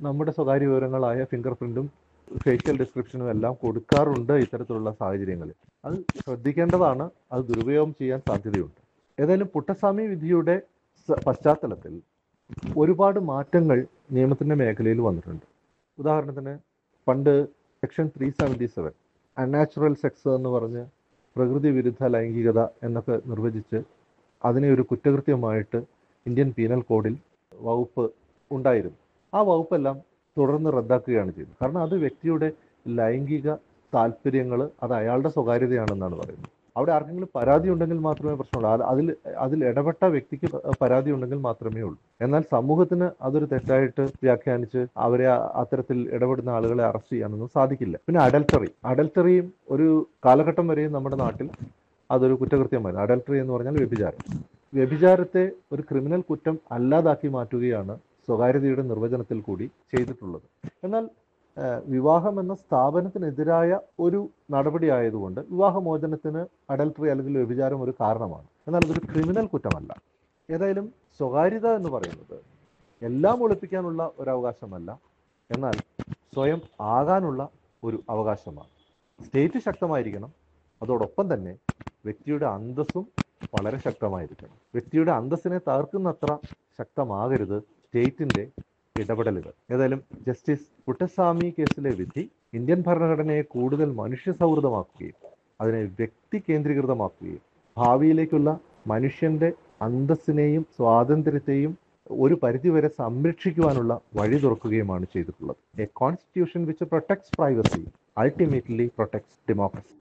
നമ്മുടെ സ്വകാര്യ വിവരങ്ങളായ finger പ്രിന്റും facial ഡിസ്ക്രിപ്ഷനും എല്ലാം കൊടുക്കാറുണ്ട് ഇത്തരത്തിലുള്ള സാഹചര്യങ്ങളിൽ അത് ശ്രദ്ധിക്കേണ്ടതാണ് അത് ദുരുപയോഗം ചെയ്യാൻ സാധ്യതയുണ്ട് ഏതായാലും പുട്ടസ്വാമി വിധിയുടെ സ- പശ്ചാത്തലത്തിൽ ഒരുപാട് മാറ്റങ്ങൾ നിയമത്തിന്റെ മേഖലയിൽ വന്നിട്ടുണ്ട് ഉദാഹരണത്തിന് പണ്ട് section three seventy seven unnatural sex എന്ന് പറഞ്ഞ് പ്രകൃതി വിരുദ്ധ ലൈംഗികത എന്നൊക്കെ നിർവചിച്ച് അതിനെ ഒരു കുറ്റകൃത്യമായിട്ട് ഇന്ത്യൻ പീനൽ കോഡിൽ വകുപ്പ് ഉണ്ടായിരുന്നു ആ വകുപ്പെല്ലാം തുടർന്ന് റദ്ദാക്കുകയാണ് ചെയ്തത് കാരണം അത് വ്യക്തിയുടെ ലൈംഗിക താല്പര്യങ്ങൾ അത് അയാളുടെ സ്വകാര്യതയാണെന്നാണ് പറയുന്നത് അവിടെ ആർക്കെങ്കിലും പരാതി ഉണ്ടെങ്കിൽ മാത്രമേ പ്രശ്നമുള്ളൂ അത് അതിൽ അതിൽ ഇടപെട്ട വ്യക്തിക്ക് പരാതി ഉണ്ടെങ്കിൽ മാത്രമേ ഉള്ളൂ എന്നാൽ സമൂഹത്തിന് അതൊരു തെറ്റായിട്ട് വ്യാഖ്യാനിച്ച് അവരെ ആ- അത്തരത്തിൽ ഇടപെടുന്ന ആളുകളെ അറസ്റ്റ് ചെയ്യാനൊന്നും സാധിക്കില്ല പിന്നെ അഡൽട്ടറി അഡൽട്ടറിയും ഒരു കാലഘട്ടം വരെയും നമ്മുടെ നാട്ടിൽ അതൊരു കുറ്റകൃത്യമായിരുന്നു അഡൽട്ടറി എന്ന് പറഞ്ഞാൽ വ്യഭിചാരം വ്യഭിചാരത്തെ ഒരു ക്രിമിനൽ കുറ്റം അല്ലാതാക്കി മാറ്റുകയാണ് സ്വകാര്യതയുടെ നിർവചനത്തിൽ കൂടി ചെയ്തിട്ടുള്ളത് എന്നാൽ ആ, വിവാഹം എന്ന സ്ഥാപനത്തിനെതിരായ ഒരു നടപടി ആയതുകൊണ്ട് വിവാഹമോചനത്തിന് അഡൽട്ടറി അല്ലെങ്കിൽ വ്യഭിചാരം ഒരു കാരണമാണ് എന്നാൽ അതൊരു ക്രിമിനൽ കുറ്റമല്ല ഏതായാലും സ്വകാര്യത എന്ന് പറയുന്നത് എല്ലാം ഒളിപ്പിക്കാനുള്ള ഒരു അവകാശമല്ല എന്നാൽ സ്വയം ആകാനുള്ള ഒരു അവകാശമാണ് സ്റ്റേറ്റ് ശക്തമായിരിക്കണം അതോടൊപ്പം തന്നെ വ്യക്തിയുടെ അന്തസ്സും വളരെ ശക്തമായിരിക്കണം വ്യക്തിയുടെ അന്തസ്സിനെ തകർക്കുന്നത്ര ശക്തമാകരുത് സ്റ്റേറ്റിന്റെ ഇടപെടലുകൾ ഏതായാലും ജസ്റ്റിസ് പുട്ടസ്വാമി കേസിലെ വിധി ഇന്ത്യൻ ഭരണഘടനയെ കൂടുതൽ മനുഷ്യ സൗഹൃദമാക്കുകയും അതിനെ വ്യക്തി കേന്ദ്രീകൃതമാക്കുകയും ഭാവിയിലേക്കുള്ള മനുഷ്യന്റെ അന്തസ്സിനെയും സ്വാതന്ത്ര്യത്തെയും ഒരു പരിധിവരെ സംരക്ഷിക്കുവാനുള്ള വഴി തുറക്കുകയുമാണ് ചെയ്തിട്ടുള്ളത് a constitution which protects privacy ultimately protects democracy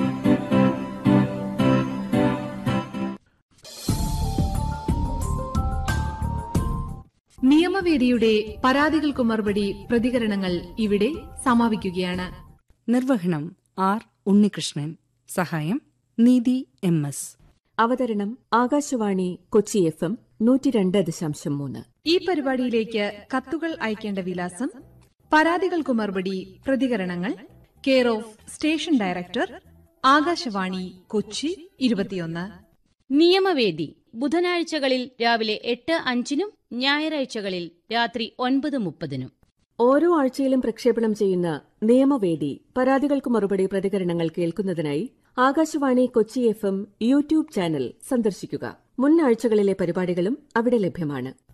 നിയമവേദിയുടെ പരാതികൾക്ക് മറുപടി പ്രതികരണങ്ങൾ ഇവിടെ സമാപിക്കുകയാണ് നിർവഹണം ആർ ഉണ്ണികൃഷ്ണൻ സഹായം നീതി എം എസ് അവതരണം ആകാശവാണി കൊച്ചി എഫ് എം നൂറ്റി രണ്ട് ദശാംശം മൂന്ന് ഈ പരിപാടിയിലേക്ക് കത്തുകൾ അയക്കേണ്ട വിലാസം പരാതികൾക്ക് മറുപടി പ്രതികരണങ്ങൾ care of station director Akashvani Kochi ഇരുപത്തിയൊന്ന് നിയമവേദി ബുധനാഴ്ചകളിൽ രാവിലെ എട്ട് അഞ്ചിനും ഞായറാഴ്ചകളിൽ രാത്രി ഒൻപത് മുപ്പതിനും ഓരോ ആഴ്ചയിലും പ്രക്ഷേപണം ചെയ്യുന്ന നിയമവേദി പരാതികൾക്ക് മറുപടി പ്രതികരണങ്ങൾ കേൾക്കുന്നതിനായി Akashvani Kochi F M YouTube channel സന്ദർശിക്കുക മുൻ ആഴ്ചകളിലെ പരിപാടികളും അവിടെ ലഭ്യമാണ്